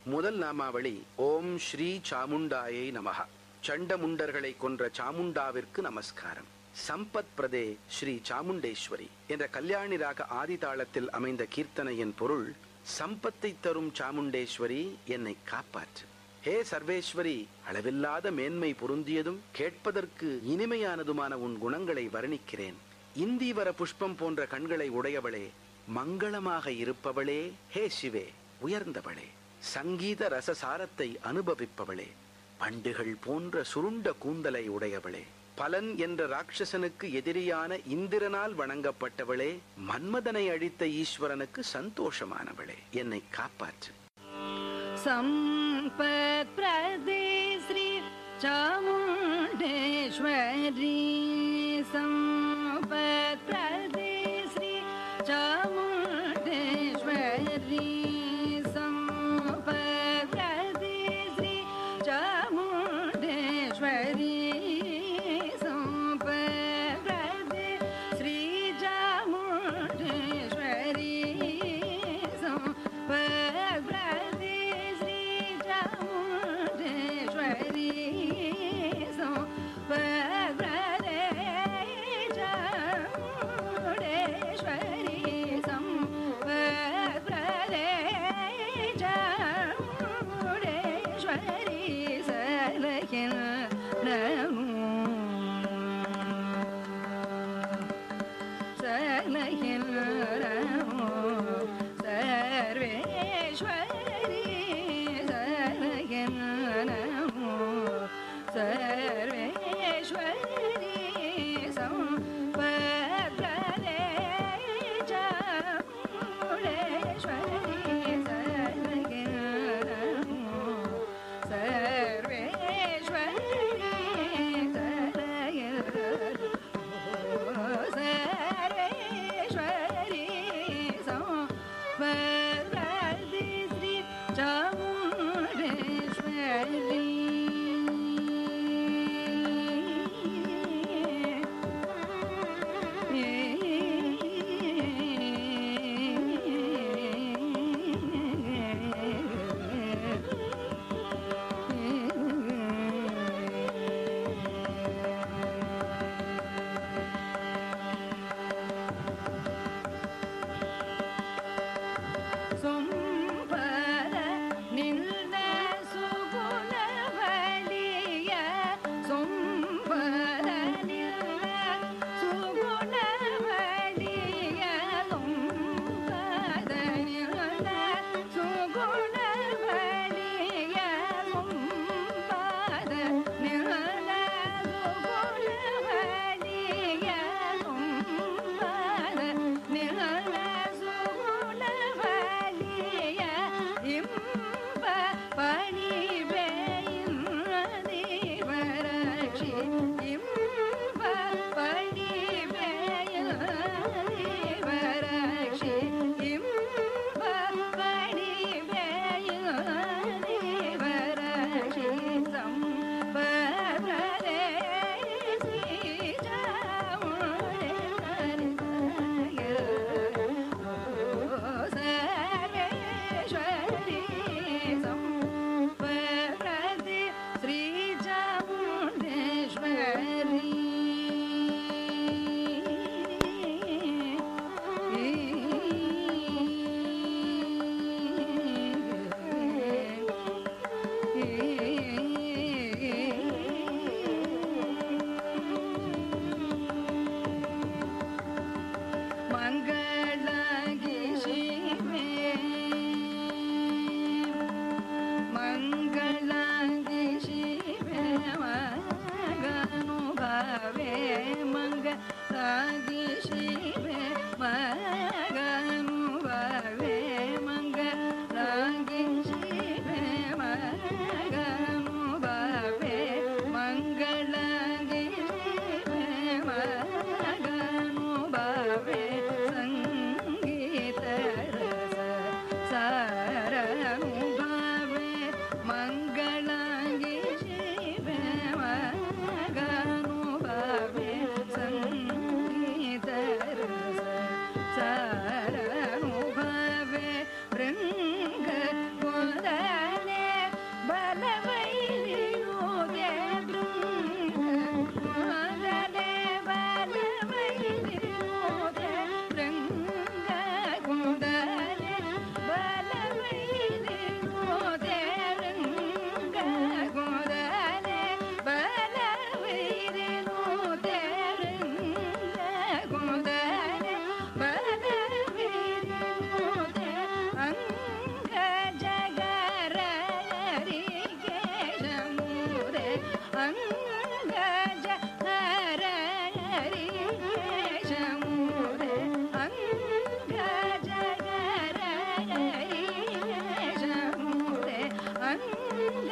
முதல் நாமாவளி ஓம் ஸ்ரீ சாமுண்டாயை நமஹ சண்டமுண்டர்களை கொன்ற சாமுண்டாவிற்கு நமஸ்காரம் சம்பத் பிரதே ஸ்ரீ சாமுண்டேஸ்வரி என்ற கல்யாணி ராக ஆதிதாளத்தில் அமைந்த கீர்த்தனையின் பொருள் சம்பத்தை தரும் சாமுண்டேஸ்வரி என்னை காப்பாற்று ஹே சர்வேஸ்வரி அளவில்லாத மேன்மை பொருந்தியதும் கேட்பதற்கு இனிமையானதுமான உன் குணங்களை வர்ணிக்கிறேன் இந்தீவர புஷ்பம் போன்ற கண்களை உடையவளே மங்களமாக இருப்பவளே ஹே சிவே உயர்ந்தவளே சங்கீத ரசசாரத்தை அனுபவிப்பவளே பண்டுகள் போன்ற சுருண்ட கூந்தலை உடையவளே பலன் என்ற ராட்சசனுக்கு எதிரியான இந்திரனால் வணங்கப்பட்டவளே மன்மதனை அழித்த ஈஸ்வரனுக்கு சந்தோஷமானவளே என்னை காப்பாற்று सम्पत् प्रदे श्री चामुण्डेश्वरी सम्पत् प्रदे श्री चामुण्डेश्वरी सम्पत् प्रदे श्री चामुण्डेश्वरी सम्पत् प्रदे श्री चामुण्डेश्वरी सम्पत् प्रदे श्री चामुण्डेश्वरी सम्पत् प्रदे चामुण्डेश्वरी सम्पत् प्रदे चामुण्डेश्वरी सलखिन नमो सलहिलरमो सर्वेश्वरी सलहिलरमो सर्वेश्वरी सम्पद्रदे चामुण्डेश्वरी सलहिलरमो सर्वेश्वरी सलहिलरमो सर्वेश्वरी सम्पद्रदे श्री चामुण्डेश्वरी சொம்பர நின்ற சுகுணவலிய சொம்பர நின்ற சுகுணவலிய சொம்பர நின்ற சுகுணவலிய சொம்பர நின்ற சுகுணவலிய சொம்பர நின்ற சுகுணவலிய இம்ப பணிவேயின்றி இம்ப பணிவேயின்றி இம்ப பணிவேயின்றி சம்பரே சர்வேஸ்வரி சம்பரதி ஸ்ரீ சாமுண்டேஸ்வரி மங்களகி சிவே மங்களகி சிவே மகனுபவே மங்களகி சிவே மகனுபவே மங்களகி சிவே மகனுபவே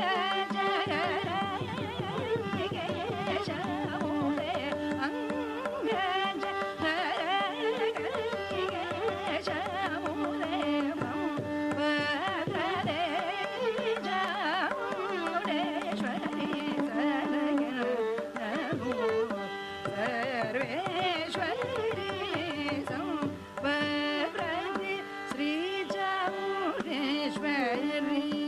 श्री चामुण्डेश्वरी